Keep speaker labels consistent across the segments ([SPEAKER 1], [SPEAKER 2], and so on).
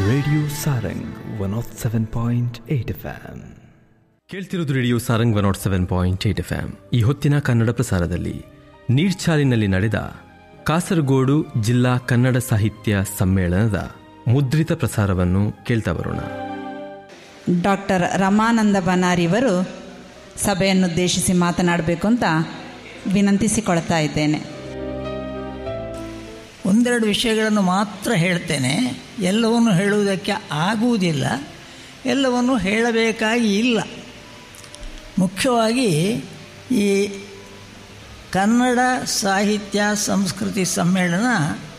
[SPEAKER 1] radio Sarang one of seven point eight F M
[SPEAKER 2] ಕೇಳ್ತಿರೋದು radio Sarang one naught seven point eight F M ಈ ಹೊತ್ತಿನ ಕನ್ನಡ ಪ್ರಸಾರದಲ್ಲಿ ನೀರ್ಚಾಲಿನಲ್ಲಿ ನಡೆದ ಕಾಸರಗೋಡು ಜಿಲ್ಲಾ ಕನ್ನಡ ಸಾಹಿತ್ಯ ಸಮ್ಮೇಳನದ ಮುದ್ರಿತ ಪ್ರಸಾರವನ್ನು ಕೇಳ್ತಾ ಬರೋಣ
[SPEAKER 3] ಡಾಕ್ಟರ್ ರಮಾನಂದ ಬನಾರಿವರು ಸಭೆಯನ್ನುದ್ದೇಶಿಸಿ ಮಾತನಾಡಬೇಕು ಅಂತ ವಿನಂತಿಸಿಕೊಳ್ತಾ ಇದ್ದೇನೆ
[SPEAKER 4] ಒಂದೆರಡು ವಿಷಯಗಳನ್ನು ಮಾತ್ರ ಹೇಳ್ತೇನೆ ಎಲ್ಲವನ್ನು ಹೇಳುವುದಕ್ಕೆ ಆಗುವುದಿಲ್ಲ ಎಲ್ಲವನ್ನು ಹೇಳಬೇಕಾಗಿ ಇಲ್ಲ ಮುಖ್ಯವಾಗಿ ಈ ಕನ್ನಡ ಸಾಹಿತ್ಯ ಸಂಸ್ಕೃತಿ ಸಮ್ಮೇಳನ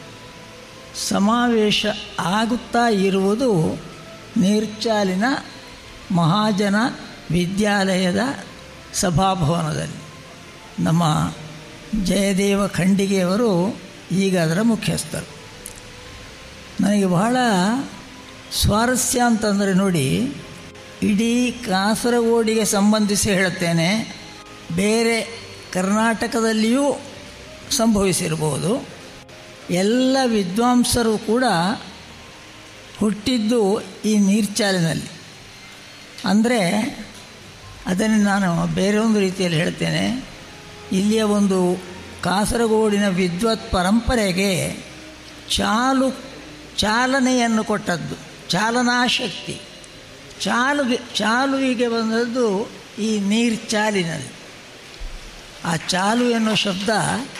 [SPEAKER 4] ಸಮಾವೇಶ ಆಗುತ್ತಾ ಇರುವುದು ನೀರ್ಚಾಲಿನ ಮಹಾಜನ ವಿದ್ಯಾಲಯದ ಸಭಾಭವನದಲ್ಲಿ ನಮ್ಮ ಜಯದೇವ ಖಂಡಿಗೆಯವರು ಈಗ ಅದರ ಮುಖ್ಯಸ್ಥರು ನನಗೆ ಬಹಳ ಸ್ವಾರಸ್ಯ ಅಂತಂದರೆ ನೋಡಿ ಇಡೀ ಕಾಸರಗೋಡಿಗೆ ಸಂಬಂಧಿಸಿ ಹೇಳುತ್ತೇನೆ ಬೇರೆ ಕರ್ನಾಟಕದಲ್ಲಿಯೂ ಸಂಭವಿಸಿರ್ಬೋದು ಎಲ್ಲ ವಿದ್ವಾಂಸರು ಕೂಡ ಹುಟ್ಟಿದ್ದು ಈ ನೀರ್ಚಾಲಿನಲ್ಲಿ ಅಂದರೆ ಅದನ್ನು ನಾನು ಬೇರೆ ಒಂದು ರೀತಿಯಲ್ಲಿ ಹೇಳ್ತೇನೆ ಇಲ್ಲಿಯ ಒಂದು ಕಾಸರಗೋಡಿನ ವಿದ್ವತ್ ಪರಂಪರೆಗೆ ಚಾಲು ಚಾಲನೆಯನ್ನು ಕೊಟ್ಟದ್ದು ಚಾಲನಾಶಕ್ತಿ ಚಾಲು ಚಾಲುವಿಗೆ ಬಂದದ್ದು ಈ ನೀರ್ಚಾಲಿನಲ್ಲಿ ಆ ಚಾಲು ಎನ್ನುವ ಶಬ್ದ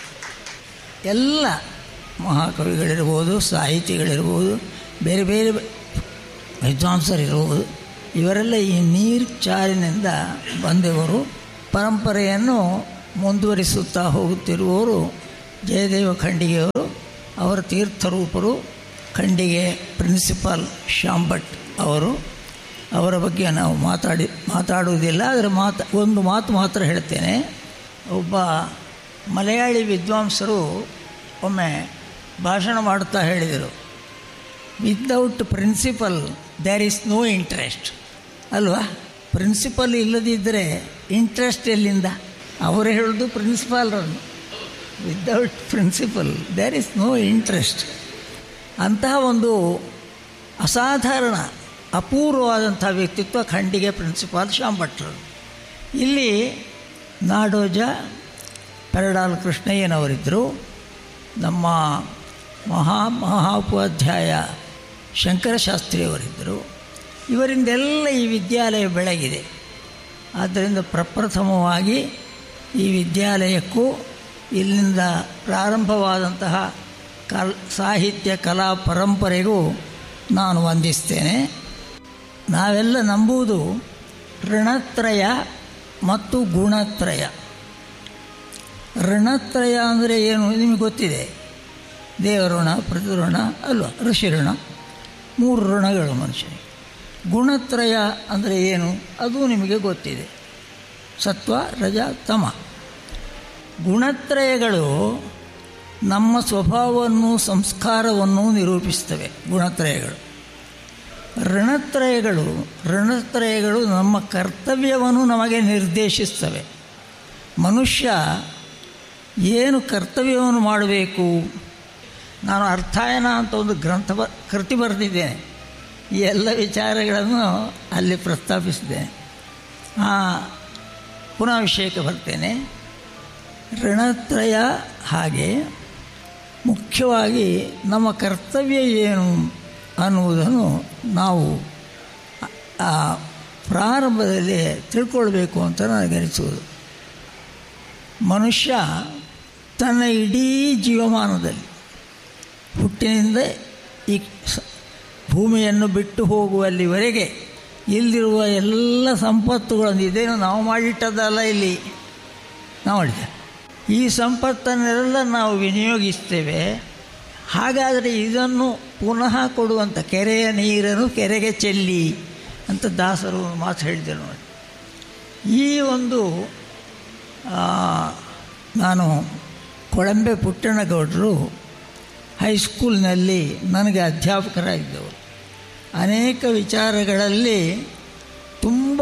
[SPEAKER 4] ಎಲ್ಲ ಮಹಾಕವಿಗಳಿರ್ಬೋದು ಸಾಹಿತಿಗಳಿರ್ಬೋದು ಬೇರೆ ಬೇರೆ ವಿದ್ವಾಂಸರಿರ್ಬೋದು ಇವರೆಲ್ಲ ಈ ನೀರು ಚಾಲಿನಿಂದ ಬಂದವರು ಪರಂಪರೆಯನ್ನು ಮುಂದುವರಿಸುತ್ತಾ ಹೋಗುತ್ತಿರುವವರು ಜಯದೇವ ಖಂಡಿಗೆಯವರು ಅವರ ತೀರ್ಥರೂಪರು ಖಂಡಿಗೆ ಪ್ರಿನ್ಸಿಪಾಲ್ ಶಾಂಭಟ್ ಅವರು ಅವರ ಬಗ್ಗೆ ನಾವು ಮಾತಾಡಿ ಮಾತಾಡುವುದಿಲ್ಲ ಆದರೆ ಮಾತು ಒಂದು ಮಾತು ಮಾತ್ರ ಹೇಳ್ತೇನೆ ಒಬ್ಬ ಮಲಯಾಳಿ ವಿದ್ವಾಂಸರು ಒಮ್ಮೆ ಭಾಷಣ ಮಾಡುತ್ತಾ ಹೇಳಿದರು without principle there is no interest ಅಲ್ವಾ ಪ್ರಿನ್ಸಿಪಲ್ ಇಲ್ಲದಿದ್ದರೆ ಇಂಟ್ರೆಸ್ಟ್ ಎಲ್ಲಿಂದ ಅವರು ಹೇಳೋದು ಪ್ರಿನ್ಸಿಪಾಲ್ರನ್ನು without principle there is no interest ಅಂತಹ ಒಂದು ಅಸಾಧಾರಣ ಅಪೂರ್ವವಾದಂಥ ವ್ಯಕ್ತಿತ್ವ ಖಂಡಿಗೆ ಪ್ರಿನ್ಸಿಪಾಲ್ ಶಾಂಭಟ್ರು ಇಲ್ಲಿ ನಾಡೋಜ ಪೆರಡಾಲ್ ಕೃಷ್ಣಯ್ಯನವರಿದ್ದರು ನಮ್ಮ ಮಹಾ ಮಹಾೋಪಾಧ್ಯಾಯ ಶಂಕರಶಾಸ್ತ್ರಿಯವರಿದ್ದರು ಇವರಿಂದೆಲ್ಲ ಈ ವಿದ್ಯಾಲಯ ಬೆಳಗಿದೆ ಆದ್ದರಿಂದ ಪ್ರಪ್ರಥಮವಾಗಿ ಈ ವಿದ್ಯಾಲಯಕ್ಕೂ ಇಲ್ಲಿಂದ ಪ್ರಾರಂಭವಾದಂತಹ ಕಲ್ ಸಾಹಿತ್ಯ ಕಲಾ ಪರಂಪರೆಗೂ ನಾನು ವಂದಿಸ್ತೇನೆ ನಾವೆಲ್ಲ ನಂಬುವುದು ಋಣತ್ರಯ ಮತ್ತು ಗುಣತ್ರಯ ಋಣತ್ರಯ ಅಂದರೆ ಏನು ನಿಮಗೆ ಗೊತ್ತಿದೆ ದೇವಋಣ ಪ್ರತಿಋಣ ಅಲ್ವಾ ಋಷಿ ಋಣ ಮೂರು ಋಣಗಳು ಮನುಷ್ಯನಿಗೆ ಗುಣತ್ರಯ ಅಂದರೆ ಏನು ಅದು ನಿಮಗೆ ಗೊತ್ತಿದೆ ಸತ್ವ ರಜ ತಮ ಗುಣತ್ರಯಗಳು ನಮ್ಮ ಸ್ವಭಾವವನ್ನು ಸಂಸ್ಕಾರವನ್ನು ನಿರೂಪಿಸ್ತವೆ ಗುಣತ್ರಯಗಳು ಋಣತ್ರಯಗಳು ಋಣತ್ರಯಗಳು ನಮ್ಮ ಕರ್ತವ್ಯವನ್ನು ನಮಗೆ ನಿರ್ದೇಶಿಸ್ತವೆ ಮನುಷ್ಯ ಏನು ಕರ್ತವ್ಯವನ್ನು ಮಾಡಬೇಕು ನಾನು ಅರ್ಥಾಯನ ಅಂತ ಒಂದು ಗ್ರಂಥ ಬ ಕೃತಿ ಬರೆದಿದ್ದೇನೆ ಈ ಎಲ್ಲ ವಿಚಾರಗಳನ್ನು ಅಲ್ಲಿ ಪ್ರಸ್ತಾಪಿಸಿದ್ದೇನೆ ಪುನಃ ವಿಷಯಕ್ಕೆ ಬರ್ತೇನೆ ಋಣತ್ರಯ ಹಾಗೆ ಮುಖ್ಯವಾಗಿ ನಮ್ಮ ಕರ್ತವ್ಯ ಏನು ಅನ್ನುವುದನ್ನು ನಾವು ಆ ಪ್ರಾರಂಭದಲ್ಲಿ ತಿಳ್ಕೊಳ್ಬೇಕು ಅಂತ ನನಗನಿಸುವುದು ಮನುಷ್ಯ ತನ್ನ ಇಡೀ ಜೀವಮಾನದಲ್ಲಿ ಹುಟ್ಟಿನಿಂದ ಈ ಭೂಮಿಯನ್ನು ಬಿಟ್ಟು ಹೋಗುವಲ್ಲಿವರೆಗೆ ಇಲ್ಲಿರುವ ಎಲ್ಲ ಸಂಪತ್ತುಗಳನ್ನು ಇದೇನು ನಾವು ಮಾಡಿಟ್ಟದ್ದಲ್ಲ ಇಲ್ಲಿ ನಾವು ಮಾಡಿದ್ದೆ ಈ ಸಂಪತ್ತನ್ನೆಲ್ಲ ನಾವು ವಿನಿಯೋಗಿಸ್ತೇವೆ ಹಾಗಾದರೆ ಇದನ್ನು ಪುನಃ ಕೊಡುವಂಥ ಕೆರೆಯ ನೀರನ್ನು ಕೆರೆಗೆ ಚೆಲ್ಲಿ ಅಂತ ದಾಸರು ಮಾತು ಹೇಳಿದರು ನೋಡಿ ಈ ಒಂದು ನಾನು ಕೊಳಂಬೆ ಪುಟ್ಟಣಗೌಡರು ಹೈಸ್ಕೂಲ್ನಲ್ಲಿ ನನಗೆ ಅಧ್ಯಾಪಕರಾಗಿದ್ದವರು ಅನೇಕ ವಿಚಾರಗಳಲ್ಲಿ ತುಂಬ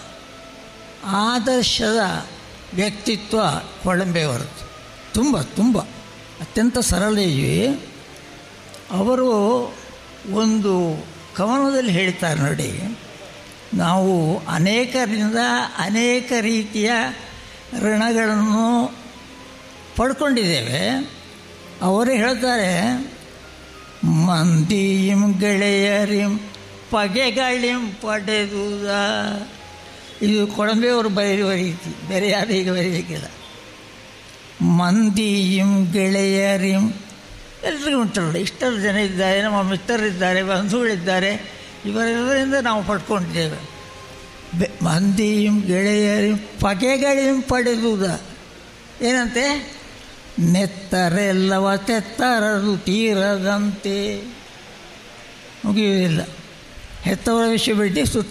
[SPEAKER 4] ಆದರ್ಶದ ವ್ಯಕ್ತಿತ್ವ ಕೊಳಂಬೆಯವರದ್ದು ತುಂಬ ತುಂಬ ಅತ್ಯಂತ ಸರಳ ಇವೆ ಅವರು ಒಂದು ಕವನದಲ್ಲಿ ಹೇಳ್ತಾರೆ ನೋಡಿ ನಾವು ಅನೇಕರಿಂದ ಅನೇಕ ರೀತಿಯ ಋಣಗಳನ್ನು ಪಡ್ಕೊಂಡಿದ್ದೇವೆ ಅವರೇ ಹೇಳ್ತಾರೆ ಮಂದಿಯಂ ಗೆಳೆಯರಿಂ ಪಗೆಗಳಿಂ ಪಡೆದುದ ಇದು ಕೊಳಂಬೆಯವರು ಬರೆಯುವ ರೀತಿ ಬೇರೆ ಯಾರು ಈಗ ಬರೆಯಲಿಕ್ಕಿಲ್ಲ ಮಂದಿಯಂ ಗೆಳೆಯರಿಂ ಎಲ್ರಿಗೂ ಉಂಟಲ್ಲ ಇಷ್ಟೆಲ್ಲ ಜನ ಇದ್ದಾರೆ ನಮ್ಮ ಮಿತ್ರರಿದ್ದಾರೆ ಬಂಧುಗಳಿದ್ದಾರೆ ಇವರೆಲ್ಲರಿಂದ ನಾವು ಪಡ್ಕೊಂಡಿದ್ದೇವೆ ಬೆ ಮಂದಿಯಂ ಗೆಳೆಯರಿಂ ಪಗೆಗಳಿಂ ಪಡೆದುದ ಏನಂತೆ ನೆತ್ತರೆಲ್ಲವ ತೆತ್ತರದು ತೀರದಂತೆ ಮುಗಿಯುವುದಿಲ್ಲ ಹೆತ್ತವರ ವಿಷಯ ಬಿಟ್ಟು ಸುತ್ತ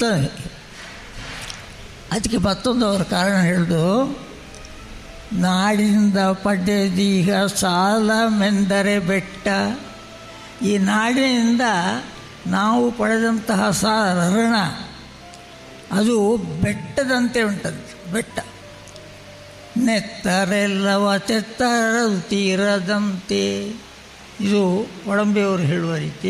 [SPEAKER 4] ಅದಕ್ಕೆ ಮತ್ತೊಂದು ಅವರ ಕಾರಣ ಹೇಳಿದು ನಾಡಿನಿಂದ ಪಡೆದೀಗ ಸಾಲ ಮೆಂದರೆ ಬೆಟ್ಟ ಈ ನಾಡಿನಿಂದ ನಾವು ಪಡೆದಂತಹ ಸಾಲ ಋಣ ಅದು ಬೆಟ್ಟದಂತೆ ಉಂಟಂತೆ ಬೆಟ್ಟ ನೆತ್ತರೆಲ್ಲವ ತೆತ್ತರದು ತೀರದಂತೆ ಇದು ಒಳಂಬೆಯವರು ಹೇಳುವ ರೀತಿ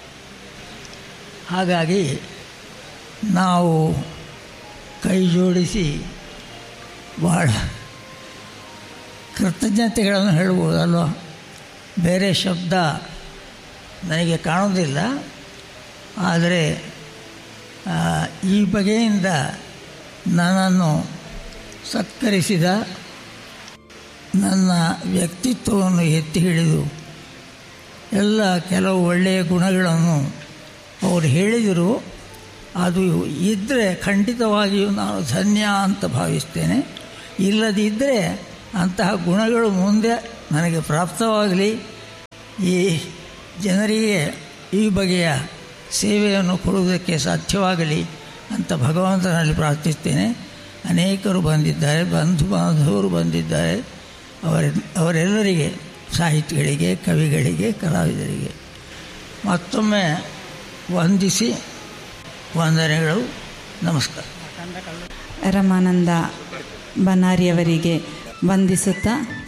[SPEAKER 4] ಹಾಗಾಗಿ ನಾವು ಕೈ ಜೋಡಿಸಿ ಭಾಳ ಕೃತಜ್ಞತೆಗಳನ್ನು ಹೇಳ್ಬೋದಲ್ವ ಬೇರೆ ಶಬ್ದ ನನಗೆ ಕಾಣೋದಿಲ್ಲ ಆದರೆ ಆ, ಈ ಬಗೆಯಿಂದ ನನ್ನನ್ನು ಸತ್ಕರಿಸಿದ ನನ್ನ ವ್ಯಕ್ತಿತ್ವವನ್ನು ಎತ್ತಿ ಹಿಡಿದು ಎಲ್ಲ ಕೆಲವು ಒಳ್ಳೆಯ ಗುಣಗಳನ್ನು ಅವರು ಹೇಳಿದರು ಅದು ಇದ್ದರೆ ಖಂಡಿತವಾಗಿಯೂ ನಾನು ಧನ್ಯ ಅಂತ ಭಾವಿಸ್ತೇನೆ ಇಲ್ಲದಿದ್ದರೆ ಅಂತಹ ಗುಣಗಳು ಮುಂದೆ ನನಗೆ ಪ್ರಾಪ್ತವಾಗಲಿ ಈ ಜನರಿಗೆ ಈ ಬಗೆಯ ಸೇವೆಯನ್ನು ಕೊಡುವುದಕ್ಕೆ ಸಾಧ್ಯವಾಗಲಿ ಅಂತ ಭಗವಂತನಲ್ಲಿ ಪ್ರಾರ್ಥಿಸ್ತೇನೆ ಅನೇಕರು ಬಂದಿದ್ದಾರೆ ಬಂಧು ಬಾಂಧವರು ಬಂದಿದ್ದಾರೆ ಅವರ ಅವರೆಲ್ಲರಿಗೆ ಸಾಹಿತಿಗಳಿಗೆ ಕವಿಗಳಿಗೆ ಕಲಾವಿದರಿಗೆ ಮತ್ತೊಮ್ಮೆ ವಂದಿಸಿ ವಂದನೆಗಳು ನಮಸ್ಕಾರ
[SPEAKER 3] ರಮಾನಂದ ಬನಾರಿಯವರಿಗೆ ವಂದಿಸುತ್ತಾ